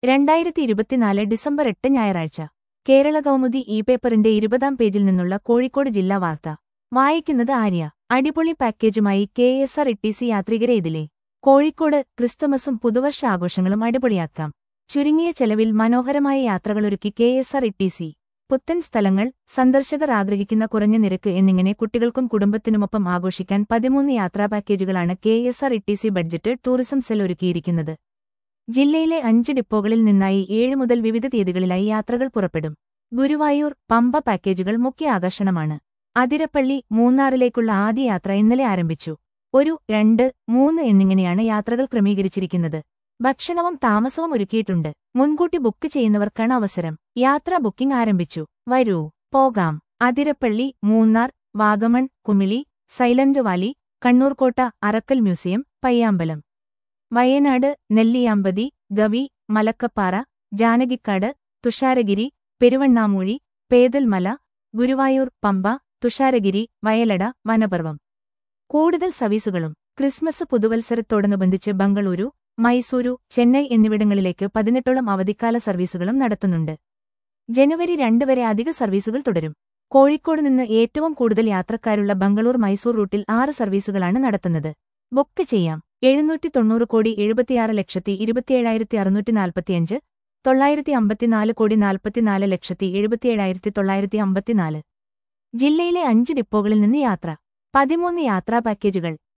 രണ്ടായിരത്തി ഇരുപത്തിനാല് ഡിസംബർ എട്ട് ഞായറാഴ്ച കേരള കൗമുദി ഇ പേപ്പറിന്റെ ഇരുപതാം പേജിൽ നിന്നുള്ള കോഴിക്കോട് ജില്ലാ വാർത്ത വായിക്കുന്നത് ആര്യ അടിപൊളി പാക്കേജുമായി കെ എസ് ആർ ഇട്ടിസി യാത്രികരെ ഇതിലെ കോഴിക്കോട് ക്രിസ്തുമസും പുതുവർഷ ആഘോഷങ്ങളും അടിപൊളിയാക്കാം ചുരുങ്ങിയ ചെലവിൽ മനോഹരമായ യാത്രകളൊരുക്കി കെ എസ് ആർ ഇട്ടിസി പുത്തൻ സ്ഥലങ്ങൾ സന്ദർശകർ ആഗ്രഹിക്കുന്ന കുറഞ്ഞ നിരക്ക് എന്നിങ്ങനെ കുട്ടികൾക്കും കുടുംബത്തിനുമൊപ്പം ആഘോഷിക്കാൻ പതിമൂന്ന് യാത്രാ പാക്കേജുകളാണ് K S R T C budget tourism cell ഒരുക്കിയിരിക്കുന്നത് ജില്ലയിലെ അഞ്ച് ഡിപ്പോകളിൽ നിന്നായി ഏഴ് മുതൽ വിവിധ തീയതികളിലായി യാത്രകൾ പുറപ്പെടും ഗുരുവായൂർ പമ്പ പാക്കേജുകൾ മുഖ്യ ആകർഷണമാണ് അതിരപ്പള്ളി മൂന്നാറിലേക്കുള്ള ആദ്യ യാത്ര ഇന്നലെ ആരംഭിച്ചു ഒരു രണ്ട് മൂന്ന് എന്നിങ്ങനെയാണ് യാത്രകൾ ക്രമീകരിച്ചിരിക്കുന്നത് ഭക്ഷണവും താമസവും ഒരുക്കിയിട്ടുണ്ട് മുൻകൂട്ടി ബുക്ക് ചെയ്യുന്നവർക്കാണ് അവസരം യാത്രാ ബുക്കിംഗ് ആരംഭിച്ചു വരൂ പോകാം അതിരപ്പള്ളി മൂന്നാർ വാഗമൺ കുമിളി സൈലന്റ് വാലി കണ്ണൂർകോട്ട അറക്കൽ മ്യൂസിയം പയ്യാമ്പലം വയനാട് നെല്ലിയാമ്പതി ഗവി മലക്കപ്പാറ ജാനകിക്കാട് തുഷാരഗിരി പെരുവണ്ണാമൂഴി പേതൽമല ഗുരുവായൂർ പമ്പ തുഷാരഗിരി വയലട വനപർവം കൂടുതൽ സർവീസുകളും ക്രിസ്മസ് പുതുവത്സരത്തോടനുബന്ധിച്ച് ബംഗളൂരു മൈസൂരു ചെന്നൈ എന്നിവിടങ്ങളിലേക്ക് പതിനെട്ടോളം അവധിക്കാല സർവീസുകളും നടത്തുന്നുണ്ട് ജനുവരി രണ്ട് വരെ അധിക സർവീസുകൾ തുടരും കോഴിക്കോട് നിന്ന് ഏറ്റവും കൂടുതൽ യാത്രക്കാരുള്ള ബംഗളൂർ മൈസൂർ റൂട്ടിൽ ആറ് സർവീസുകളാണ് നടത്തുന്നത് ബുക്ക് ചെയ്യാം എഴുന്നൂറ്റി തൊണ്ണൂറ് കോടി എഴുപത്തിയാറ് ലക്ഷത്തി ഇരുപത്തിയേഴായിരത്തി അറുന്നൂറ്റി നാൽപ്പത്തിയഞ്ച് തൊള്ളായിരത്തി അമ്പത്തിനാല് കോടി നാൽപ്പത്തിനാല് ലക്ഷത്തി എഴുപത്തിയേഴായിരത്തി തൊള്ളായിരത്തി അമ്പത്തിനാല് ജില്ലയിലെ അഞ്ച് ഡിപ്പോകളിൽ നിന്ന് യാത്ര പതിമൂന്ന് യാത്രാ പാക്കേജുകൾ